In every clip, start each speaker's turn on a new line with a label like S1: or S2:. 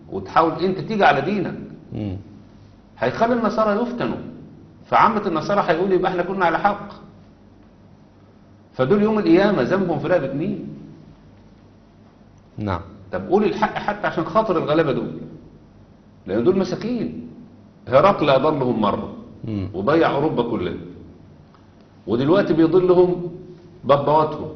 S1: وتحاول انت تيجي على دينك
S2: مم.
S1: هيخلي النصارى يفتنوا فعامة النصارى هيقولوا يبقى احنا كنا على حق فدول يوم القيامة ذنبهم في رقبة مين
S2: نعم
S1: طب قول الحق حتى عشان خاطر الغلابة دول لأن دول مساكين هرقل أضلهم مرة
S2: مم.
S1: وضيع أوروبا كلها ودلوقتي بيضلهم بابواتهم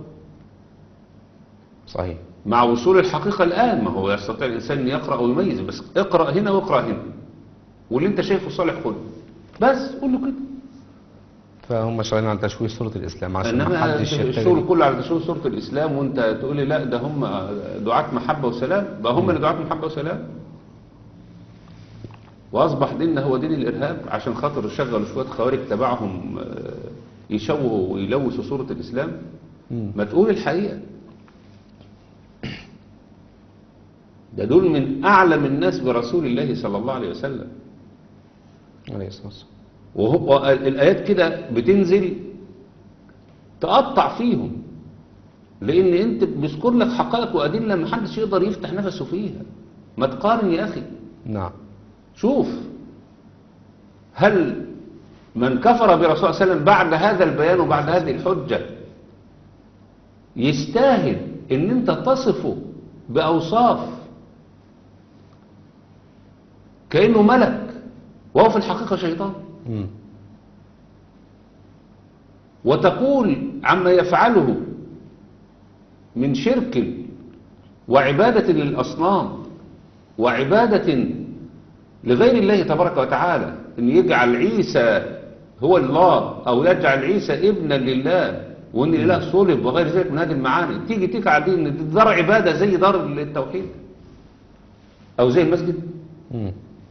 S2: صحيح
S1: مع وصول الحقيقة الآن ما هو يستطيع الإنسان أن يقرأ ويميز بس اقرأ هنا واقرأ هنا واللي انت شايفه صالح خده بس قول له كده
S2: فهم شغالين على تشويه صورة الإسلام عشان ما
S1: انما
S2: حدش
S1: الشغل
S2: يتجه
S1: كله على تشويه صورة الإسلام وانت تقول لي لا ده هم دعاة محبة وسلام بقى هم اللي دعاة محبة وسلام وأصبح ديننا هو دين الإرهاب عشان خاطر شغلوا شوية خوارج تبعهم آه، يشوهوا ويلوثوا صورة الإسلام
S2: مم.
S1: ما تقول الحقيقة ده دول من أعلم الناس برسول الله صلى الله عليه وسلم
S2: عليه الصلاة والسلام
S1: وهو الآيات كده بتنزل تقطع فيهم لأن أنت بيذكر لك حقائق وأدلة ما حدش يقدر يفتح نفسه فيها ما تقارن يا أخي
S2: نعم
S1: شوف هل من كفر برسول الله صلى الله عليه وسلم بعد هذا البيان وبعد هذه الحجة يستاهل ان انت تصفه بأوصاف كأنه ملك وهو في الحقيقة شيطان
S2: مم.
S1: وتقول عما يفعله من شرك وعبادة للأصنام وعبادة لغير الله تبارك وتعالى أن يجعل عيسى هو الله أو يجعل عيسى ابنا لله وأن الإله صلب وغير ذلك من هذه المعاني تيجي تكعب دي أن دي دار عبادة زي دار التوحيد أو زي المسجد
S2: مم.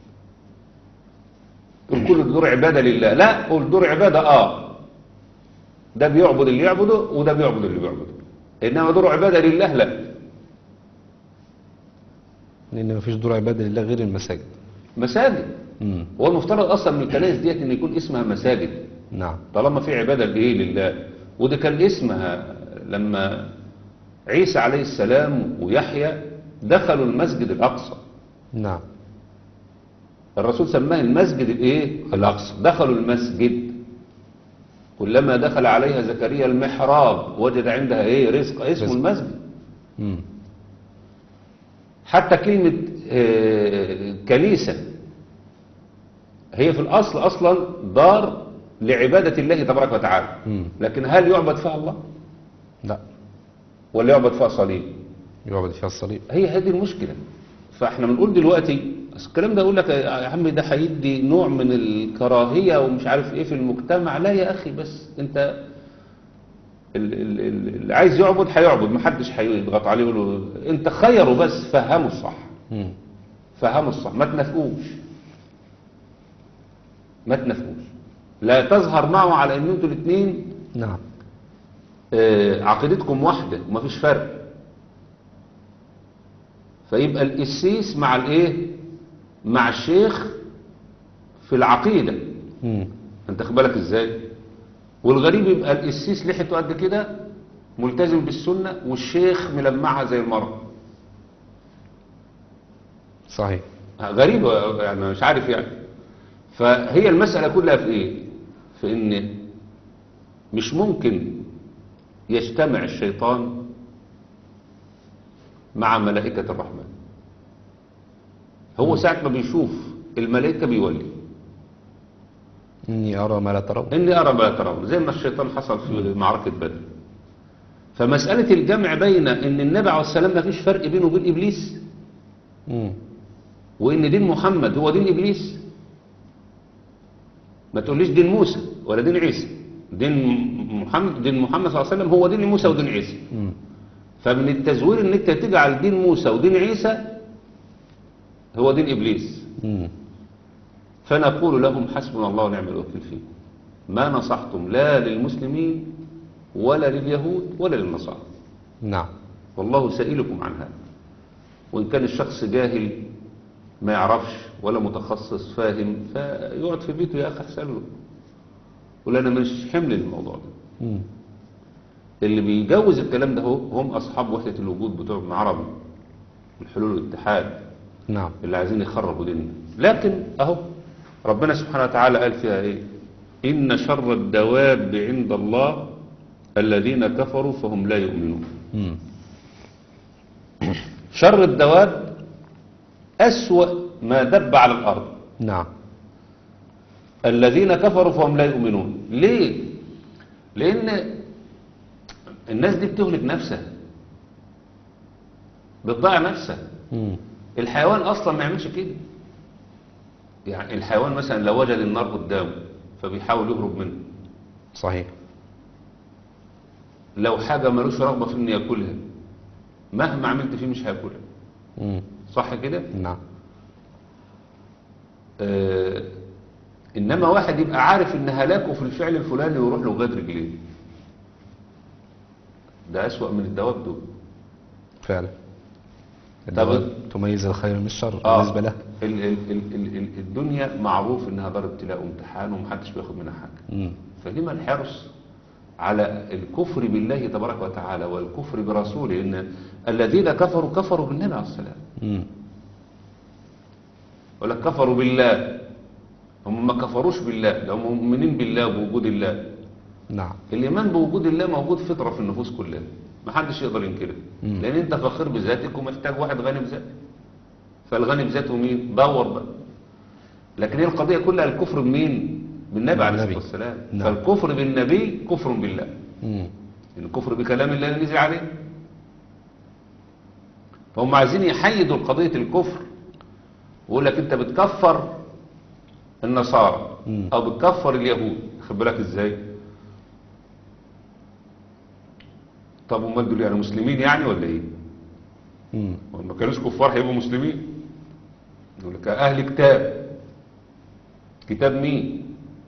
S1: تقول كل دور عبادة لله لا قول دور عبادة آه ده بيعبد اللي يعبده وده بيعبد اللي بيعبده إنما دور عبادة لله لا
S2: لأن مفيش دور عبادة لله غير المساجد
S1: مساجد
S2: مم.
S1: هو المفترض أصلا من الكنائس ديت إن يكون اسمها مساجد
S2: نعم
S1: طالما في عبادة لإيه لله وده كان اسمها لما عيسى عليه السلام ويحيى دخلوا المسجد الأقصى
S2: نعم
S1: الرسول سماه المسجد الايه الاقصى دخلوا المسجد كلما دخل عليها زكريا المحراب وجد عندها ايه رزق اسمه
S2: رزق.
S1: المسجد
S2: مم.
S1: حتى كلمة آه، كنيسة هي في الأصل أصلا دار لعبادة الله تبارك وتعالى
S2: مم.
S1: لكن هل يعبد فيها الله
S2: لا
S1: ولا يعبد فيها صليب
S2: يعبد فيها الصليب
S1: هي هذه المشكلة فاحنا بنقول دلوقتي أصل الكلام ده اقول لك يا عم ده هيدي نوع من الكراهية ومش عارف ايه في المجتمع لا يا اخي بس انت ال- ال- ال- اللي عايز يعبد هيعبد محدش هيضغط عليه يقول له انت خيره بس فهمه الصح
S2: مم.
S1: فهمه الصح ما تنافقوش ما تنافقوش لا تظهر معه على ان انتوا الاثنين
S2: نعم
S1: آه، عقيدتكم واحدة ومفيش فرق فيبقى القسيس مع الايه مع الشيخ في العقيدة
S2: مم.
S1: انت خد بالك ازاي والغريب يبقى القسيس لحيته قد كده ملتزم بالسنة والشيخ ملمعها زي المرأة
S2: صحيح
S1: غريبة يعني مش عارف يعني فهي المسألة كلها في ايه في ان مش ممكن يجتمع الشيطان مع ملائكة الرحمن هو ساعة ما بيشوف الملائكة بيولي
S2: إني أرى ما لا ترون
S1: إني أرى ما لا ترون زي ما الشيطان حصل في معركة بدر فمسألة الجمع بين إن النبي عليه السلام ما فيش فرق بينه وبين إبليس
S2: مم.
S1: وإن دين محمد هو دين إبليس ما تقوليش دين موسى ولا دين عيسى دين محمد دين محمد صلى الله عليه وسلم هو دين موسى ودين عيسى
S2: مم.
S1: فمن التزوير ان انت تجعل دين موسى ودين عيسى هو دين ابليس
S2: مم.
S1: فنقول لهم حسبنا الله ونعم الوكيل فيكم ما نصحتم لا للمسلمين ولا لليهود ولا للنصارى
S2: نعم
S1: والله سائلكم عن هذا وإن كان الشخص جاهل ما يعرفش ولا متخصص فاهم فيقعد في بيته يا أخي أحسن له ولا أنا مش حمل للموضوع ده
S2: مم.
S1: اللي بيجوز الكلام ده هو هم أصحاب وحدة الوجود بتوع ابن عربي والحلول والاتحاد
S2: نعم
S1: اللي عايزين يخربوا ديننا لكن اهو ربنا سبحانه وتعالى قال فيها ايه ان شر الدواب عند الله الذين كفروا فهم لا يؤمنون
S2: مم.
S1: شر الدواب أسوأ ما دب على الأرض
S2: نعم
S1: الذين كفروا فهم لا يؤمنون ليه لأن الناس دي بتهلك نفسها بتضيع نفسها
S2: مم.
S1: الحيوان أصلا ما يعملش كده يعني الحيوان مثلا لو وجد النار قدامه فبيحاول يهرب منه
S2: صحيح
S1: لو حاجة ملوش رغبة في انه ياكلها مهما عملت فيه مش هياكلها
S2: مم.
S1: صح كده
S2: نعم
S1: آه انما واحد يبقى عارف ان هلاكه في الفعل الفلاني ويروح له غاد رجليه ده اسوأ من الدواب دول
S2: فعلا
S1: طب-
S2: الدواب تميز الخير من الشر
S1: آه.
S2: بالنسبة له
S1: ال ال ال ال ال الدنيا معروف انها دار ابتلاء وامتحان ومحدش بياخد منها حاجه
S2: مم.
S1: فلما الحرص على الكفر بالله تبارك وتعالى والكفر برسوله ان الذين كفروا كفروا بالنبي عليه السلام
S2: مم.
S1: يقول لك كفروا بالله هم ما كفروش بالله ده هم مؤمنين بالله وبوجود الله
S2: نعم
S1: الإيمان بوجود الله موجود فطرة في النفوس كلها ما حدش يقدر ينكرها
S2: مم.
S1: لأن أنت فخير بذاتك ومحتاج واحد غني بذاتك فالغني بذاته مين؟ دور بقى لكن هي القضية كلها الكفر بمين؟ بالنبي عليه الصلاة
S2: بالنبي.
S1: والسلام
S2: نعم.
S1: فالكفر بالنبي كفر بالله
S2: مم.
S1: الكفر بكلام الله اللي نزل عليه فهم عايزين يحيدوا قضية الكفر ويقول لك انت بتكفر النصارى
S2: مم.
S1: او بتكفر اليهود خد بالك ازاي طب امال دول يعني مسلمين يعني ولا ايه
S2: مم.
S1: هم ما كانوش كفار هيبقوا مسلمين يقول لك اهل كتاب كتاب مين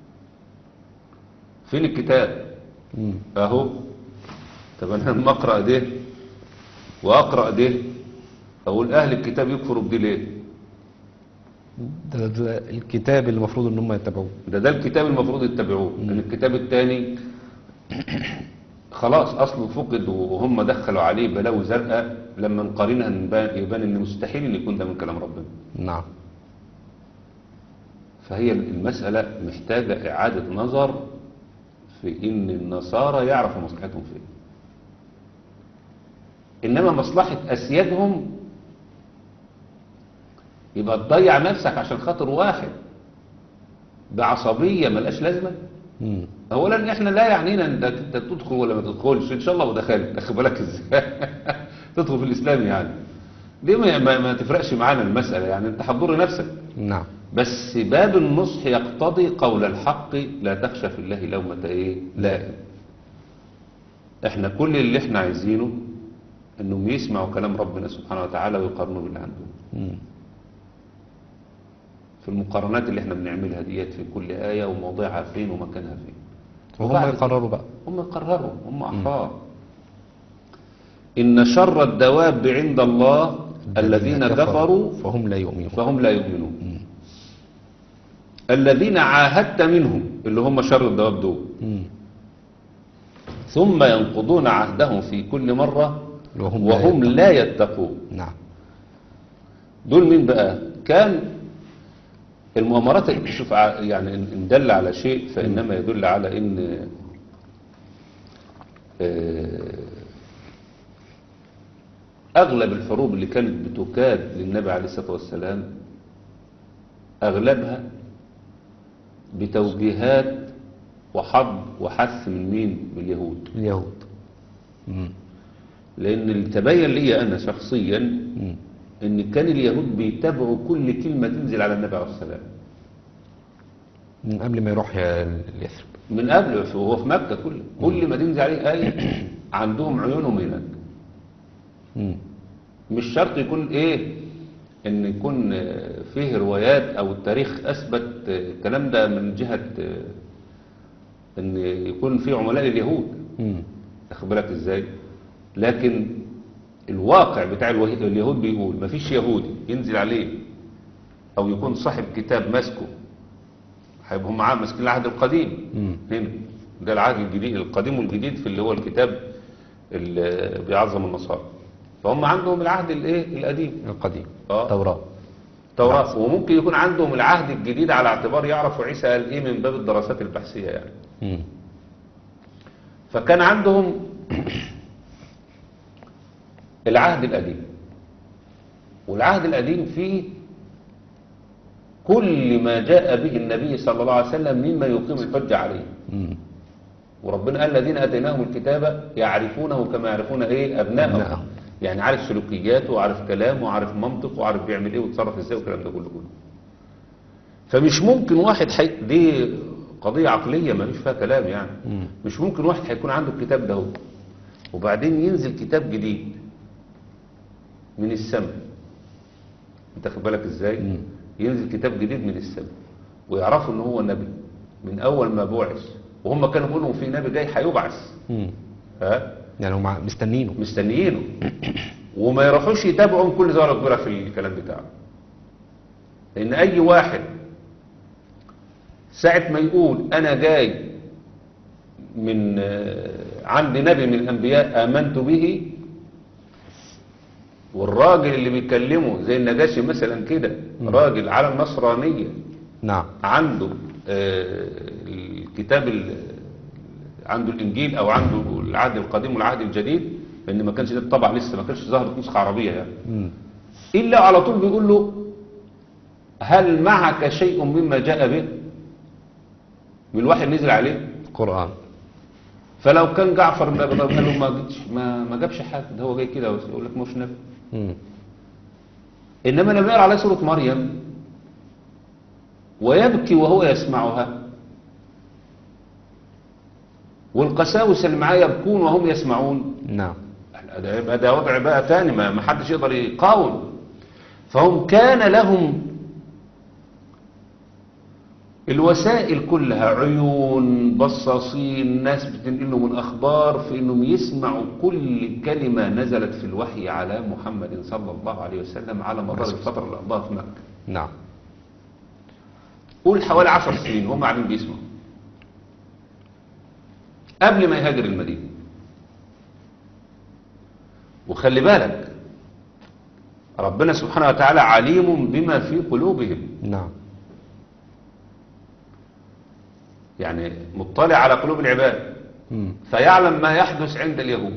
S1: فين الكتاب
S2: مم.
S1: اهو طب انا لما اقرا ده واقرا ده اقول اهل الكتاب يكفروا بدي ليه
S2: ده, ده الكتاب اللي المفروض ان هم يتبعوه
S1: ده ده الكتاب المفروض يتبعوه لان الكتاب الثاني خلاص اصله فقد وهم دخلوا عليه بلاوي زرقاء لما نقارنها نبان- يبان ان مستحيل ان يكون ده من كلام ربنا
S2: نعم
S1: فهي المسألة محتاجة إعادة نظر في إن النصارى يعرفوا مصلحتهم فين إنما مصلحة أسيادهم يبقى تضيع نفسك عشان خاطر واحد بعصبية ملقاش لازمة
S2: مم.
S1: أولا إحنا لا يعنينا إن ده أنت تدخل ولا ما تدخلش إن شاء الله ودخلت أخد بالك إزاي تدخل في الإسلام يعني دي ما, ما, ما تفرقش معانا المسألة يعني أنت هتضر نفسك
S2: نعم
S1: بس باب النصح يقتضي قول الحق لا تخشى في الله لومة ايه لائم احنا كل اللي احنا عايزينه انهم يسمعوا كلام ربنا سبحانه وتعالى ويقارنوا باللي عندهم
S2: مم.
S1: في المقارنات اللي احنا بنعملها ديت في كل آية وموضعها فين ومكانها فين
S2: وهم
S1: وبعد
S2: يقرروا بقى
S1: هم يقرروا هم أحرار إن شر الدواب عند الله الذين كفروا
S2: فهم لا يؤمنون
S1: فهم لا يؤمنون الذين عاهدت منهم اللي هم شر الدواب دول
S2: مم.
S1: ثم ينقضون عهدهم في كل مرة
S2: وهم لا
S1: وهم
S2: يتقون.
S1: لا يتقون
S2: نعم
S1: دول مين بقى كان المؤامرات اللي بتشوف ع- يعني إن إن دل على شيء فإنما يدل على إن آه، أغلب الحروب اللي كانت بتكاد للنبي عليه الصلاة والسلام أغلبها بتوجيهات وحض وحث من مين؟ من اليهود
S2: اليهود مم.
S1: لأن اللي تبين لي أنا شخصيا
S2: مم.
S1: ان كان اليهود بيتابعوا كل كلمة تنزل على النبي عليه السلام
S2: من قبل ما يروح ي- يثرب
S1: من قبل وهو في مكة كله كل ما تنزل عليه آية عندهم عيونهم هناك
S2: مم.
S1: مش شرط يكون ايه ان يكون آه، فيه روايات او التاريخ اثبت آه، الكلام ده من جهة آه، ان يكون في عملاء لليهود
S2: مم.
S1: واخد بالك ازاي لكن الواقع بتاع الوه- اليهود بيقول مفيش يهودي ينزل عليه او يكون صاحب كتاب ماسكه هيبقوا معاه ماسكين العهد القديم
S2: مم.
S1: هنا ده العهد الجديد القديم والجديد في اللي هو الكتاب اللي بيعظم النصارى فهم عندهم العهد الايه القديم
S2: القديم
S1: آه.
S2: توراة
S1: توراة وممكن يكون عندهم العهد الجديد على اعتبار يعرفوا عيسى قال ايه من باب الدراسات البحثية يعني
S2: مم.
S1: فكان عندهم العهد القديم والعهد القديم فيه كل ما جاء به النبي صلى الله عليه وسلم مما يقيم الحجة عليه
S2: مم.
S1: وربنا قال الذين اتيناهم الكتاب يعرفونه كما يعرفون ايه ابنائهم
S2: أبنائهم.
S1: يعني عارف سلوكياته وعارف كلامه وعارف منطقه وعارف بيعمل ايه ويتصرف ازاي والكلام ده كله كله فمش ممكن واحد حي... دي قضية عقلية ما فيش فيها كلام يعني
S2: مم.
S1: مش ممكن واحد هيكون عنده الكتاب ده هو. وبعدين ينزل كتاب جديد من السماء انت خد بالك ازاي
S2: مم.
S1: ينزل كتاب جديد من السماء ويعرفوا ان هو نبي من اول ما بعث وهم كانوا بيقولوا في نبي جاي هيبعث
S2: مم.
S1: ها
S2: يعني هم مستنينه
S1: مستنيينه وما يروحوش يتابعوا كل ظاهرة كبيرة في الكلام بتاعه لان اي واحد ساعة ما يقول انا جاي من آه، عند نبي من الانبياء امنت به والراجل اللي بيكلمه زي النجاشي مثلا كده راجل على النصرانية
S2: نعم
S1: عنده آه، الكتاب ال- عنده الانجيل او عنده العهد القديم والعهد الجديد لان ما كانش ده طبع لسه ما كانش ظهرت نسخه عربيه يعني
S2: مم.
S1: الا على طول بيقول له هل معك شيء مما جاء به من الوحي اللي نزل عليه
S2: قرآن
S1: فلو كان جعفر بن ابي طالب قال له ما جبتش ما, ما جابش حاجه ده هو جاي كده بس يقول لك مش نبي
S2: مم.
S1: انما لما يقرا عليه سوره مريم ويبكي وهو يسمعها والقساوسه اللي معاه يبكون وهم يسمعون
S2: نعم
S1: ده يبقى ده وضع بقى تاني ما ما حدش يقدر يقاوم فهم كان لهم الوسائل كلها عيون بصاصين ناس بتنقل لهم الاخبار في انهم يسمعوا كل كلمه نزلت في الوحي على محمد صلى الله عليه وسلم على مدار الفتره اللي قضاها في مكه
S2: نعم
S1: قول حوالي عشر سنين هم قاعدين بيسمعوا قبل ما يهاجر المدينة وخلي بالك ربنا سبحانه وتعالى عليم بما في قلوبهم
S2: نعم
S1: يعني مطلع على قلوب العباد
S2: مم.
S1: فيعلم ما يحدث عند اليهود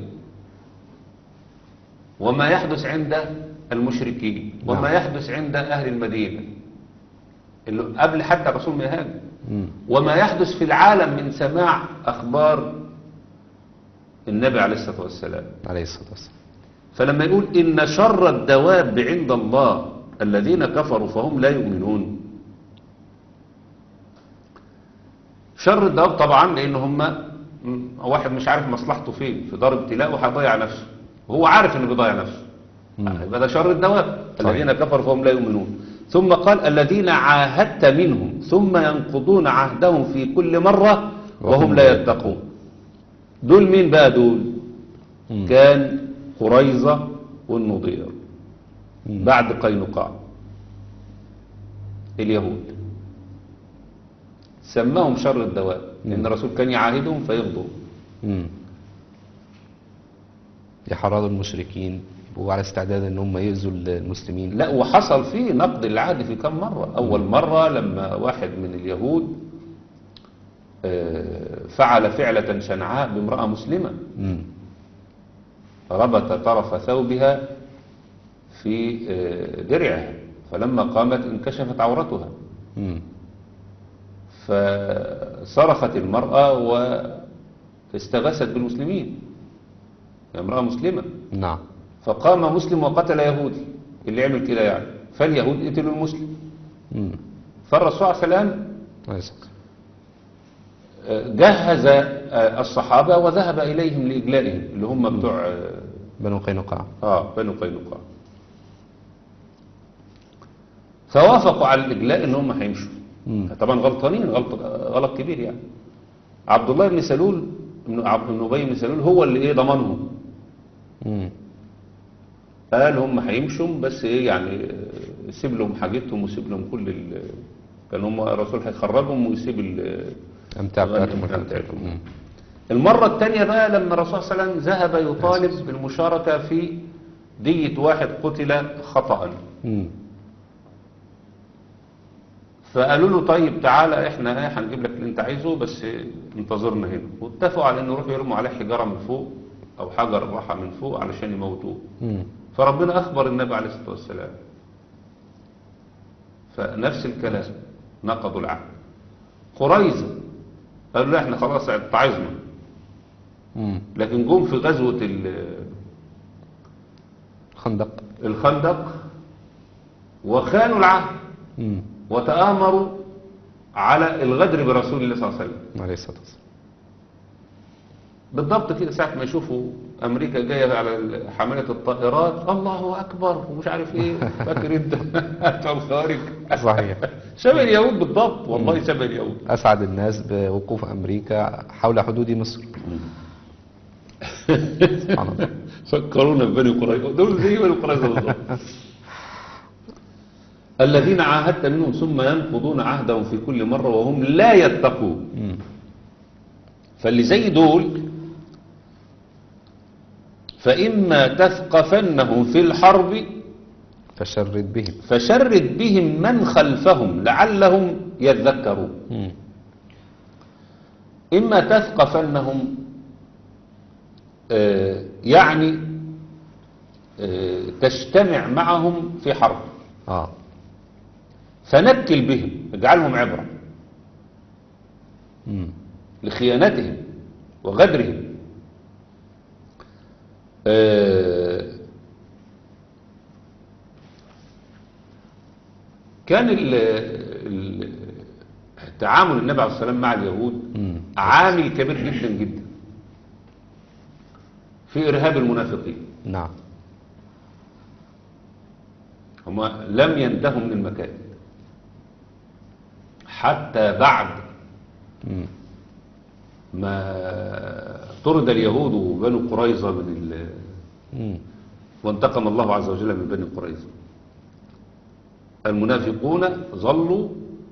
S1: وما يحدث عند المشركين وما
S2: نعم.
S1: يحدث عند أهل المدينة اللي قبل حتى الرسول ما يهاجر
S2: مم.
S1: وما يحدث في العالم من سماع أخبار النبي عليه الصلاة والسلام
S2: عليه الصلاة والسلام
S1: فلما يقول إن شر الدواب عند الله الذين كفروا فهم لا يؤمنون شر الدواب طبعا لأن هم م- واحد مش عارف مصلحته فين في دار ابتلاء وهيضيع نفسه وهو عارف انه بيضيع نفسه
S2: مم.
S1: يبقى ده شر الدواب
S2: صحيح.
S1: الذين كفروا فهم لا يؤمنون ثم قال الذين عاهدت منهم ثم ينقضون عهدهم في كل مرة وهم لا يتقون دول مين بقى دول
S2: مم.
S1: كان قريظة والنضير
S2: مم.
S1: بعد قينقاع اليهود سماهم شر الدواب لأن الرسول كان يعاهدهم فيغضوا
S2: مم. يحرضوا المشركين يبقوا على استعداد ان هم يؤذوا المسلمين
S1: لا وحصل فيه نقض العهد في كم مرة أول مرة لما واحد من اليهود آه، فعل فعلة شنعاء بامرأة مسلمة
S2: مم.
S1: ربط طرف ثوبها في آه، درعها فلما قامت انكشفت عورتها
S2: مم.
S1: فصرخت المرأة واستغاثت بالمسلمين هي امرأة مسلمة
S2: نعم
S1: فقام مسلم وقتل يهودي اللي عمل كده يعني فاليهود قتلوا المسلم
S2: مم.
S1: فالرسول عليه السلام
S2: عليه الصلاة
S1: آه، جهز آه، الصحابة وذهب إليهم لإجلائهم اللي هم بتوع آه،
S2: بنو قينقاع
S1: اه بنو قينقاع فوافقوا على الإجلاء إن هم هيمشوا
S2: مم.
S1: طبعا غلطانين غلط غلط كبير يعني عبد الله بن سلول ابن عبد بن ابي بن سلول هو اللي ايه ضمنهم
S2: مم.
S1: قال هم هيمشوا بس ايه يعني آه، سيب لهم حاجتهم وسيب لهم كل ال كان هم الرسول هيخرجهم ويسيب ال-
S2: أمتع بتاعتهم
S1: الأمتع
S2: والحاجات
S1: بتاعتهم.
S2: مم.
S1: المرة الثانية بقى لما الرسول صلى الله عليه وسلم ذهب يطالب بالمشاركة في دية واحد قتل خطأ
S2: مم.
S1: فقالوا له طيب تعالى احنا ايه هنجيب لك اللي انت عايزه بس انتظرنا هنا واتفقوا على انه يروحوا يرموا عليه حجاره من فوق او حجر راحه من فوق علشان يموتوه
S2: مم.
S1: فربنا اخبر النبي عليه الصلاه والسلام فنفس الكلام نقضوا العهد قريظه قالوا لا احنا خلاص اتعظنا
S2: مم.
S1: لكن جم في غزوه ال-
S2: خندق
S1: الخندق وخانوا العهد
S2: مم.
S1: وتآمروا على الغدر برسول الله صلى الله عليه وسلم
S2: عليه الصلاة والسلام
S1: بالضبط كده ساعة ما يشوفوا أمريكا جاية على حاملة الطائرات الله أكبر ومش عارف إيه فاكر أنت بتوع الخارج
S2: صحيح
S1: شبه اليهود بالضبط والله شبه اليهود
S2: أسعد الناس بوقوف أمريكا حول حدود مصر سبحان الله
S1: فكرونا ببني قريظة دول زي بني قريظة بالضبط الذين عاهدت منهم ثم ينقضون عهدهم في كل مرة وهم لا يتقون
S2: مم.
S1: فاللي زي دول فإما تثقفنهم في الحرب
S2: فشرد بهم
S1: فشرد بهم من خلفهم لعلهم يذكرون
S2: مم.
S1: إما تثقفنهم آه، يعني آه، تجتمع معهم في حرب
S2: آه
S1: فنكل بهم اجعلهم عبرة
S2: مم.
S1: لخيانتهم وغدرهم آه، كان ال- ال- تعامل النبي عليه الصلاة والسلام مع اليهود
S2: مم.
S1: عامل كبير جدا جدا في إرهاب المنافقين
S2: نعم
S1: هم لم ينتهوا من المكان حتى بعد
S2: مم.
S1: ما طرد اليهود وبنو قريظة من ال...
S2: مم.
S1: وانتقم الله عز وجل من بني قريظة المنافقون ظلوا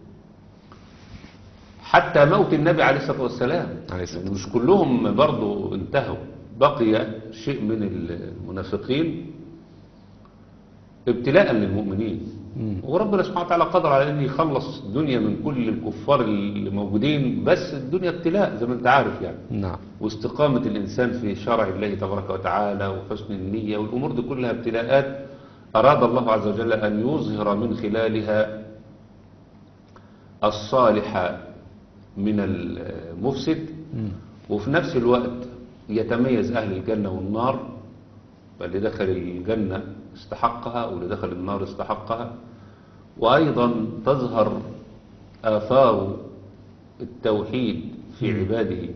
S1: حتى موت النبي عليه الصلاة والسلام
S2: عليه الصلاة
S1: يعني مش كلهم برضو انتهوا بقي شيء من المنافقين ابتلاء للمؤمنين
S2: مم.
S1: وربنا سبحانه وتعالى قدر على ان يخلص الدنيا من كل الكفار اللي موجودين بس الدنيا ابتلاء زي ما انت عارف يعني
S2: نعم
S1: واستقامة الإنسان في شرع الله تبارك وتعالى وحسن النية والأمور دي كلها ابتلاءات أراد الله عز وجل أن يظهر من خلالها الصالح من المفسد
S2: مم.
S1: وفي نفس الوقت يتميز أهل الجنة والنار فاللي دخل الجنة استحقها واللي دخل النار استحقها وأيضا تظهر آثار التوحيد في عباده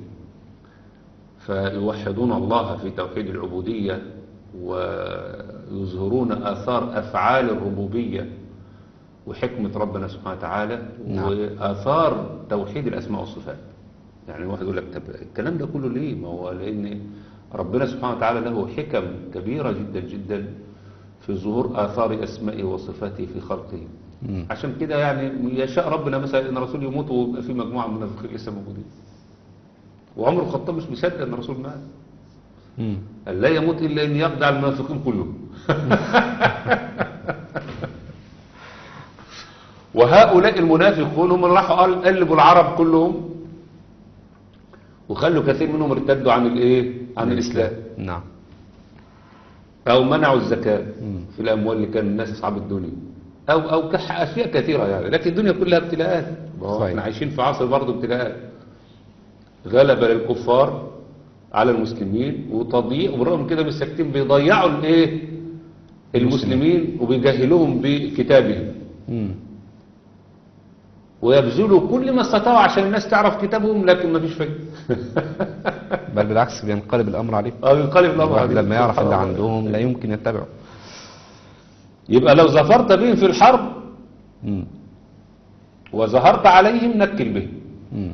S1: فيوحدون الله في توحيد العبودية ويظهرون آثار أفعال الربوبية وحكمة ربنا سبحانه وتعالى
S2: نعم.
S1: وآثار توحيد الأسماء والصفات يعني واحد يقول لك طب الكلام ده كله ليه ما هو لأن ربنا سبحانه وتعالى له حكم كبيرة جدا جدا في ظهور آثار أسمائه وصفاته في خلقه
S2: مم.
S1: عشان كده يعني يشاء ربنا مثلا ان الرسول يموت ويبقى في مجموعه من المنافقين لسه موجودين وعمر الخطاب مش مصدق ان الرسول مات
S2: مم.
S1: قال لا يموت الا ان يقضي على المنافقين كلهم وهؤلاء المنافقون هم اللي راحوا قال- قلبوا العرب كلهم وخلوا كثير منهم ارتدوا عن الايه عن الاسلام
S2: نعم
S1: او منعوا الزكاه
S2: مم.
S1: في الاموال اللي كان الناس اصحاب الدنيا او او كح اشياء كثيره يعني لكن الدنيا كلها ابتلاءات ما هو
S2: صحيح.
S1: احنا عايشين في عصر برضه ابتلاءات غلبه للكفار على المسلمين وتضييع وبالرغم من كده مش ساكتين بيضيعوا الايه المسلمين وبيجهلوهم بكتابهم
S2: مم.
S1: ويبذلوا كل ما استطاعوا عشان الناس تعرف كتابهم لكن ما فيش فايده
S2: بل بالعكس بينقلب الأمر عليه
S1: اه ينقلب الامر
S2: الواحد
S1: عليه.
S2: لما يعرف اللي
S1: سبحان الله.
S2: عندهم لا يمكن يتبعه
S1: يبقى لو ظفرت بهم في الحرب
S2: مم.
S1: وظهرت عليهم نكل بهم
S2: مم.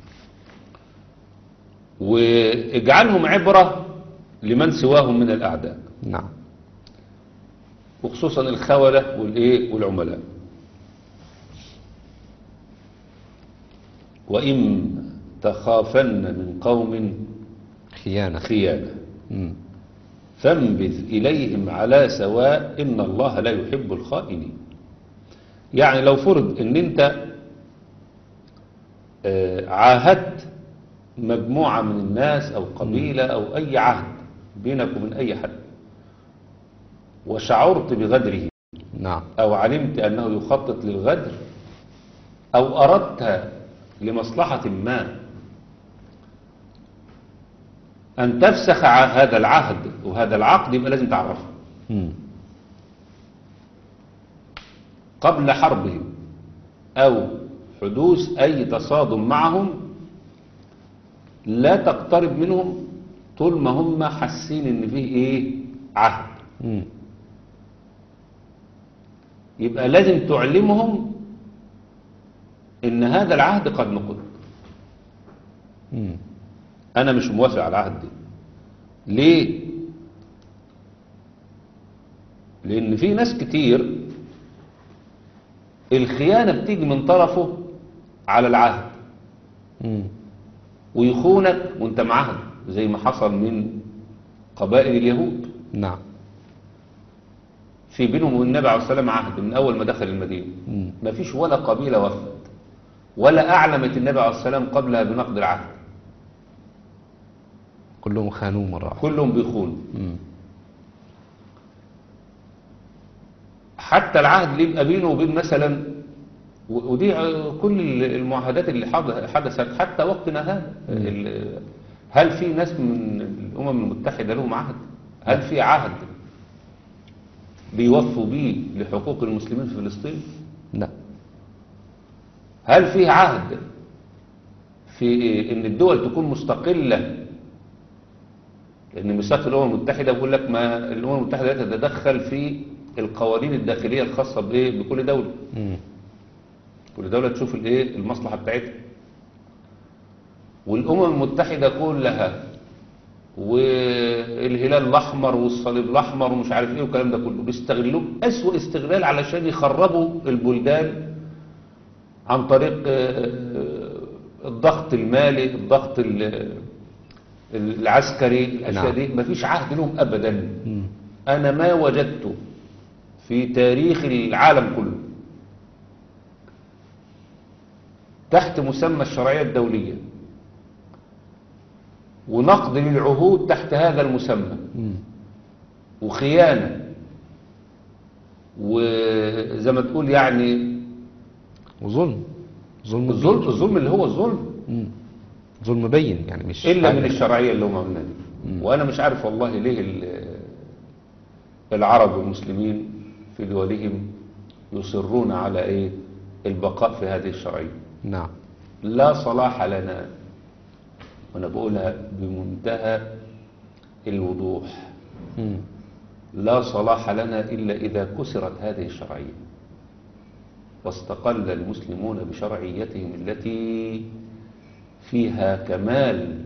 S1: واجعلهم عبرة لمن سواهم من الأعداء
S2: نعم
S1: وخصوصا الخولة والإيه والعملاء وإن تخافن من قوم
S2: خيانة
S1: خيانة
S2: مم.
S1: فانبذ إليهم على سواء إن الله لا يحب الخائنين يعني لو فرض إن أنت آه، عاهدت مجموعة من الناس أو قبيلة أو أي عهد بينك وبين أي حد وشعرت بغدره
S2: نعم
S1: أو علمت أنه يخطط للغدر أو أردت لمصلحة ما أن تفسخ ع- هذا العهد وهذا العقد يبقى لازم تعرفه
S2: مم.
S1: قبل حربهم أو حدوث أي تصادم معهم لا تقترب منهم طول ما هم حاسين إن فيه إيه عهد
S2: مم.
S1: يبقى لازم تعلمهم إن هذا العهد قد نقض
S2: مم.
S1: أنا مش موافق على العهد دي ليه؟ لأن في ناس كتير الخيانة بتيجي من طرفه على العهد
S2: مم.
S1: ويخونك وانت معاهم زي ما حصل من قبائل اليهود
S2: نعم
S1: في بينهم وبين النبي عليه الصلاة والسلام عهد من أول ما دخل المدينة
S2: مم.
S1: ما فيش ولا قبيلة وفت ولا أعلمت النبي عليه الصلاة والسلام قبلها بنقد العهد
S2: كلهم خانوه مرة واحدة
S1: كلهم بيخونوا
S2: مم.
S1: حتى العهد اللي يبقى بينه وبين مثلا و- ودي ع- كل ال- المعاهدات اللي حض- حدثت حتى وقتنا هذا ال- هل في ناس من الأمم المتحدة لهم عهد هل في عهد بيوفوا بيه لحقوق المسلمين في فلسطين
S2: لا
S1: هل فيه عهد في ان الدول تكون مستقلة لان ميثاق الامم المتحدة بيقول لك ما الامم المتحدة لا تتدخل في القوانين الداخلية الخاصة بايه بكل دولة
S2: مم.
S1: كل دولة تشوف الايه المصلحة بتاعتها والامم المتحدة كلها والهلال الاحمر والصليب الاحمر ومش عارف ايه والكلام ده كله بيستغلوه اسوأ استغلال علشان يخربوا البلدان عن طريق آه، الضغط المالي الضغط ال- العسكري الاشياء
S2: نعم.
S1: دي مفيش عهد لهم ابدا
S2: مم.
S1: أنا ما وجدت في تاريخ العالم كله تحت مسمى الشرعية الدولية ونقد للعهود تحت هذا المسمى
S2: مم.
S1: وخيانة وزي ما تقول يعني
S2: وظلم ظلم
S1: الظلم
S2: كبير.
S1: الظلم اللي هو الظلم
S2: مم. ظلم بين يعني مش
S1: إلا
S2: حاجة.
S1: من الشرعية اللي هم عاملينها دي وأنا مش عارف والله ليه ال- العرب والمسلمين في دولهم يصرون على إيه البقاء في هذه الشرعية
S2: نعم
S1: لا صلاح لنا وأنا بقولها بمنتهى الوضوح
S2: مم.
S1: لا صلاح لنا إلا إذا كسرت هذه الشرعية واستقل المسلمون بشرعيتهم التي فيها كمال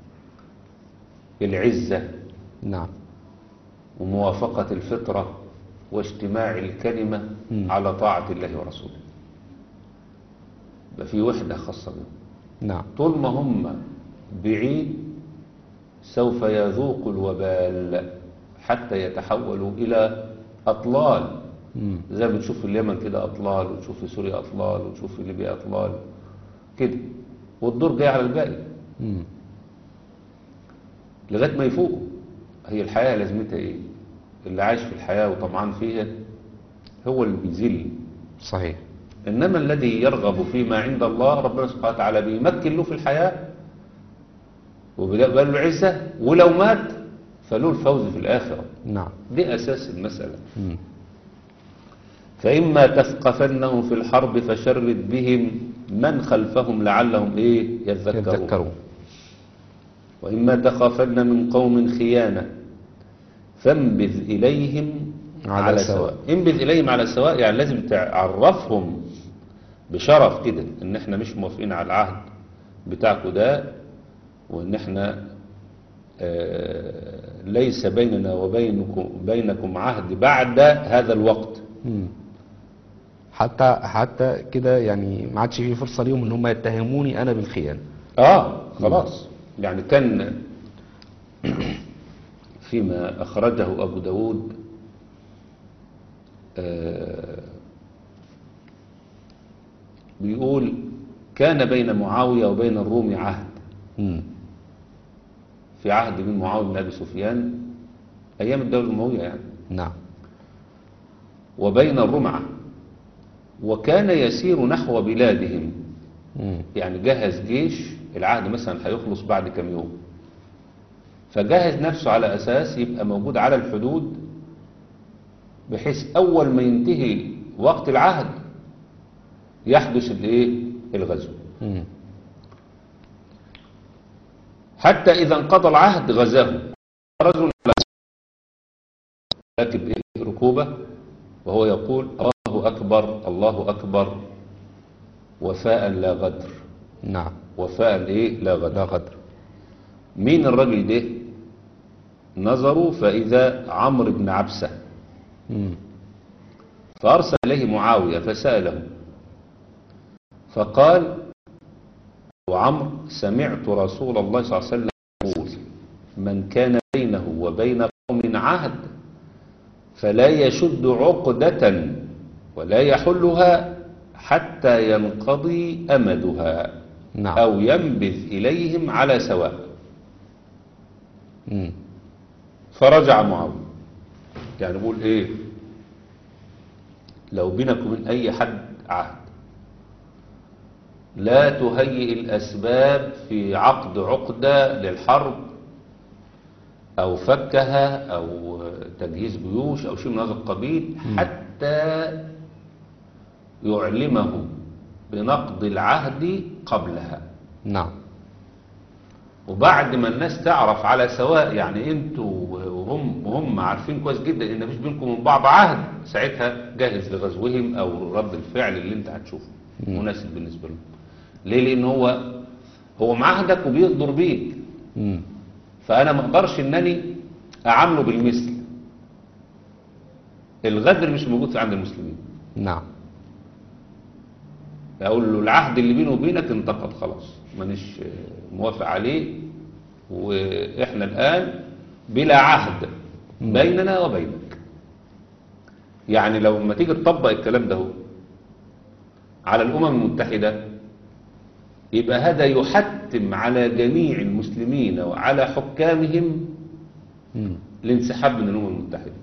S1: العزة
S2: نعم
S1: وموافقة الفطرة واجتماع الكلمة
S2: مم.
S1: على طاعة الله ورسوله يبقى في وحدة خاصة بهم
S2: نعم
S1: طول ما هم بعيد سوف يذوق الوبال حتى يتحولوا إلى أطلال
S2: مم.
S1: زي ما بتشوف في اليمن كده أطلال وتشوف في سوريا أطلال وتشوف في ليبيا أطلال كده والدور جاي على الباقي
S2: مم.
S1: لغاية ما يفوقوا هي الحياة لازمتها إيه اللي عايش في الحياة وطمعان فيها هو اللي بيذل
S2: صحيح
S1: إنما الذي يرغب فيما عند الله ربنا سبحانه وتعالى بيمكن له في الحياة وبيقبل له العزة ولو مات فله الفوز في الآخرة
S2: نعم
S1: دي أساس المسألة
S2: مم.
S1: فإما تثقفنهم في الحرب فشرد بهم من خلفهم لعلهم إيه يذكرون
S2: يتذكروا
S1: وإما تخافن من قوم خيانة فانبذ إليهم
S2: على
S1: على,
S2: سواء.
S1: سواء انبذ إليهم على سواء يعني لازم تعرفهم بشرف كده إن إحنا مش موافقين على العهد بتاعكم ده وإن إحنا آه، ليس بيننا وبينكم بينكم عهد بعد هذا الوقت
S2: مم. حتى حتى كده يعني ما عادش في فرصة ليهم ان هم يتهموني انا بالخيانة
S1: آه خلاص يعني كان فيما أخرجه أبو داود آه، بيقول كان بين معاوية وبين الروم عهد
S2: مم.
S1: في عهد من معاوية بن أبي سفيان أيام الدولة الأموية يعني
S2: نعم
S1: وبين الرمعة وكان يسير نحو بلادهم
S2: مم.
S1: يعني جهز جيش العهد مثلا هيخلص بعد كم يوم فجهز نفسه على أساس يبقى موجود على الحدود بحيث أول ما ينتهي وقت العهد يحدث الايه الغزو
S2: مم.
S1: حتى إذا انقضى العهد غزاه رجل راكب إيه؟ ركوبة وهو يقول الله أكبر الله أكبر وفاء لا غدر
S2: نعم
S1: وفاء إيه لا غدر
S2: لا غدر
S1: مين الراجل ده نظروا فإذا عمرو بن عبسة
S2: مم.
S1: فأرسل إليه معاوية فسأله فقال وعمر سمعت رسول الله صلى الله عليه وسلم يقول من كان بينه وبين قوم عهد فلا يشد عقدة ولا يحلها حتى ينقضي أمدها
S2: نعم
S1: أو ينبذ إليهم على سواء
S2: مم.
S1: فرجع معاوية يعني بقول ايه لو بينك وبين اي حد عهد لا تهيئ الاسباب في عقد عقدة للحرب او فكها او تجهيز جيوش او شيء من هذا القبيل حتى يعلمه بنقض العهد قبلها
S2: نعم
S1: وبعد ما الناس تعرف على سواء يعني انتوا وهم وهم عارفين كويس جدا ان مفيش بينكم من بعض عهد ساعتها جاهز لغزوهم او رد الفعل اللي انت هتشوفه مناسب بالنسبه لهم ليه لان هو هو معاهدك وبيقدر بيك
S2: مم.
S1: فانا ما اقدرش انني اعامله بالمثل الغدر مش موجود في عند المسلمين
S2: نعم
S1: اقول له العهد اللي بينه وبينك انتقد خلاص مانيش موافق عليه واحنا الان بلا عهد بيننا وبينك يعني لو لما تيجي تطبق الكلام ده هو على الامم المتحده يبقى هذا يحتم على جميع المسلمين وعلى حكامهم
S2: مم.
S1: الانسحاب من الامم المتحده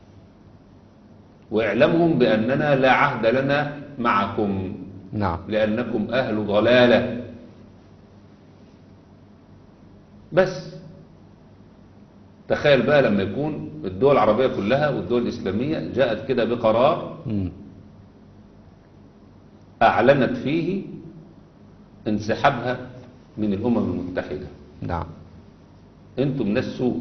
S1: واعلامهم باننا لا عهد لنا معكم
S2: نعم
S1: لأنكم أهل ضلالة بس تخيل بقى لما يكون الدول العربية كلها والدول الإسلامية جاءت كده بقرار
S2: مم.
S1: أعلنت فيه انسحابها من الأمم المتحدة
S2: نعم
S1: أنتم ناس سوء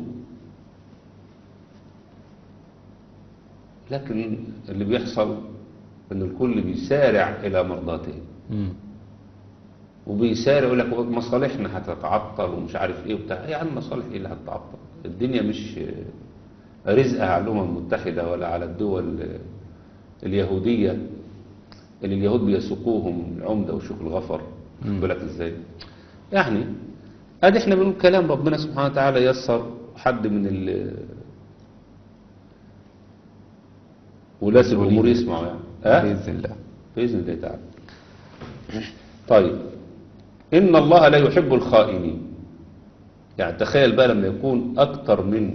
S1: لكن اللي بيحصل أن الكل بيسارع إلى مرضاته
S2: مم.
S1: وبيسارع يقول لك مصالحنا هتتعطل ومش عارف ايه وبتاع يا عم مصالح ايه اللي هتتعطل الدنيا مش رزقها على الامم المتحده ولا على الدول اليهوديه اللي اليهود بيسوقوهم العمده وشوك الغفر
S2: مم.
S1: بالك ازاي يعني ادي احنا بنقول كلام ربنا سبحانه وتعالى يسر حد من ال ولاة الامور يسمعوا يعني ها؟
S2: بإذن الله
S1: بإذن الله تعالى طيب إن الله لا يحب الخائنين يعني تخيل بقى لما يكون أكتر من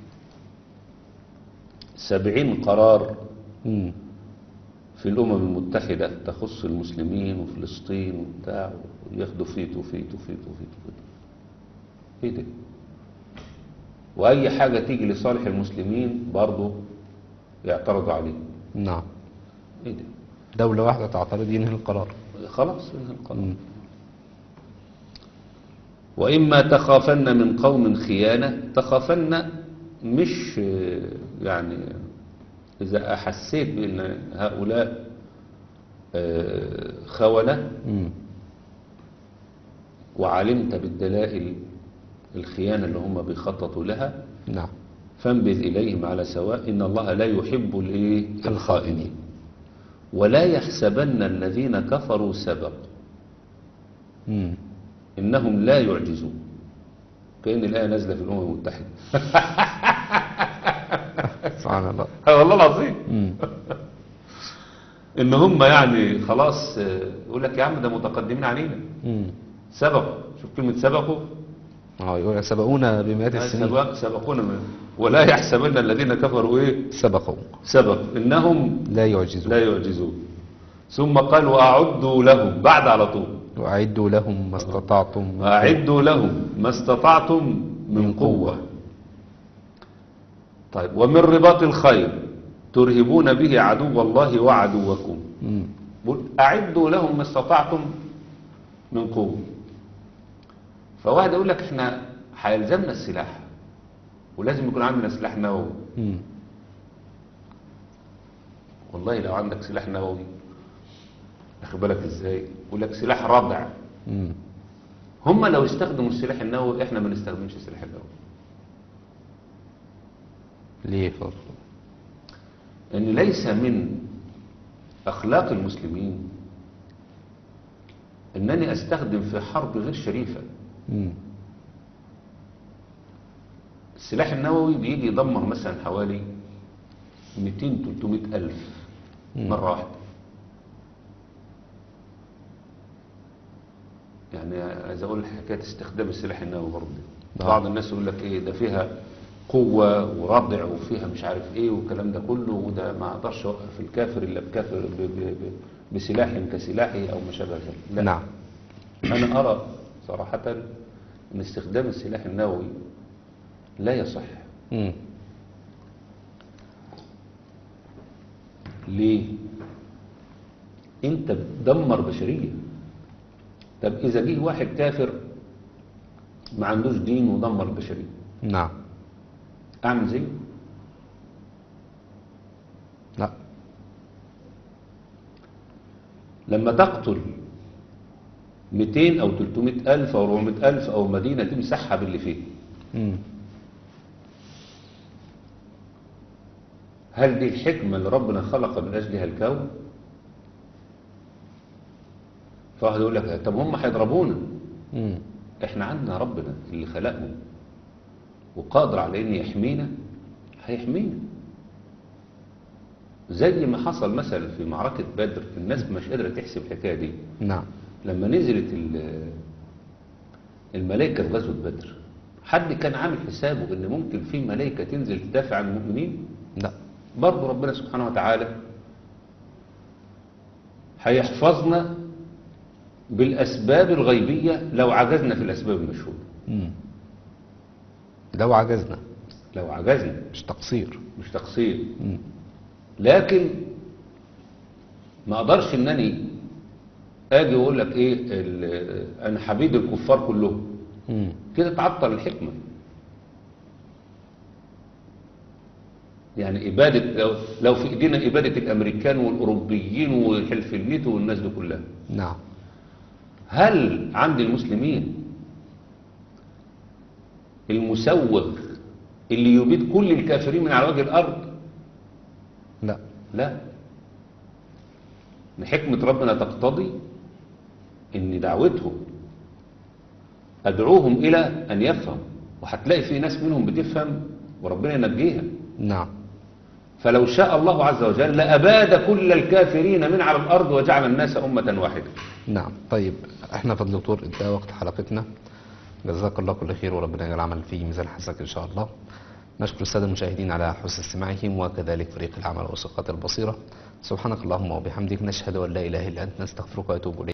S1: سبعين قرار
S2: مم.
S1: في الأمم المتحدة تخص المسلمين وفلسطين وبتاع وياخدوا فيت وفيت وفيت وفيت وفيت ايه ده وأي حاجة تيجي لصالح المسلمين برضه يعترضوا عليه
S2: نعم
S1: ايه ده
S2: دولة واحدة تعترض ينهي القرار
S1: خلاص انهى القرار
S2: مم.
S1: وإما تخافن من قوم خيانة تخافن مش آه، يعني إذا أحسيت بأن هؤلاء آه، خونة
S2: مم.
S1: وعلمت بالدلائل الخيانة اللي هم بيخططوا لها
S2: نعم
S1: فانبذ إليهم على سواء إن الله لا يحب الإيه؟ الخائنين ولا يحسبن الذين كفروا سبقوا
S2: مم.
S1: إنهم لا يعجزون كأن الآية نازلة في الأمم المتحدة
S2: سبحان الله
S1: والله العظيم
S2: مم.
S1: ان هم يعني خلاص آه، يقول لك يا عم ده متقدمين علينا
S2: مم.
S1: سبقوا شوف كلمة سبقوا
S2: اه يقول لك سبقونا بمئات السنين
S1: سبق سبقونا من- ولا يحسبن الذين كفروا ايه
S2: سبقوا
S1: سبق انهم
S2: لا يعجزون
S1: لا يعجزون ثم قال واعدوا لهم بعد على طول
S2: وأعدوا لهم ما استطعتم من
S1: أعدوا لهم ما استطعتم من قوة طيب ومن رباط الخير ترهبون به عدو الله وعدوكم
S2: مم.
S1: بقول أعدوا لهم ما استطعتم من قوة فواحد يقول لك احنا هيلزمنا السلاح ولازم يكون عندنا سلاح نووي
S2: مم.
S1: والله لو عندك سلاح نووي واخد بالك ازاي يقول لك سلاح ردع
S2: مم.
S1: هم لو استخدموا السلاح النووي احنا ما نستخدمش السلاح النووي
S2: ليه فضل
S1: ان ليس من اخلاق المسلمين انني استخدم في حرب غير شريفة
S2: مم.
S1: السلاح النووي بيجي يدمر مثلا حوالي 200 300 الف
S2: مم.
S1: مرة واحدة يعني عايز اقول حكاية استخدام السلاح النووي برضه
S2: نعم.
S1: بعض الناس يقول لك ايه ده فيها قوة وردع وفيها مش عارف ايه والكلام ده كله وده ما اقدرش اوقف الكافر الا بكافر ب- ب- ب- بسلاح كسلاحي او ما شابه ذلك لا.
S2: نعم
S1: انا ارى صراحة ان استخدام السلاح النووي لا يصح
S2: مم.
S1: ليه انت بتدمر بشرية طب اذا جه واحد كافر ما عندوش دين ودمر البشرية
S2: نعم
S1: اعمل زيه
S2: لا
S1: لما تقتل 200 او 300 الف او 400 الف او مدينة تمسحها باللي فيه
S2: مم.
S1: هل دي الحكمة اللي ربنا خلق من اجلها الكون فواحد يقول لك طب هم هيضربونا
S2: مم.
S1: احنا عندنا ربنا اللي خلقنا وقادر على ان يحمينا هيحمينا زي ما حصل مثلا في معركة بدر الناس مش قادرة تحسب الحكاية دي
S2: نعم
S1: لما نزلت ال- الملائكة في غزوة بدر حد كان عامل حسابه ان ممكن في ملائكة تنزل تدافع عن المؤمنين
S2: لا
S1: برضه ربنا سبحانه وتعالى هيحفظنا بالأسباب الغيبية لو عجزنا في الأسباب المشهودة
S2: مم. لو عجزنا
S1: لو عجزنا
S2: مش تقصير
S1: مش تقصير
S2: مم.
S1: لكن ما اقدرش انني اجي واقول لك ايه ال- انا حبيب الكفار كلهم
S2: مم.
S1: كده تعطل الحكمة يعني إبادة لو, لو في إيدينا إبادة الأمريكان والأوروبيين وحلف الناتو والناس دي كلها
S2: نعم
S1: هل عند المسلمين المسوغ اللي يبيد كل الكافرين من على وجه الأرض
S2: لا
S1: لا إن حكمة ربنا تقتضي ان دعوتهم ادعوهم الى ان يفهم وهتلاقي في ناس منهم بتفهم وربنا ينجيها
S2: نعم
S1: فلو شاء الله عز وجل لأباد كل الكافرين من على الأرض وجعل الناس أمة واحدة
S2: نعم طيب احنا فضل دكتور انتهى وقت حلقتنا جزاك الله كل خير وربنا يجعل العمل في ميزان حسنك ان شاء الله نشكر السادة المشاهدين على حسن استماعهم وكذلك فريق العمل وثقة البصيرة سبحانك اللهم وبحمدك نشهد أن لا إله إلا أنت نستغفرك ونتوب إليك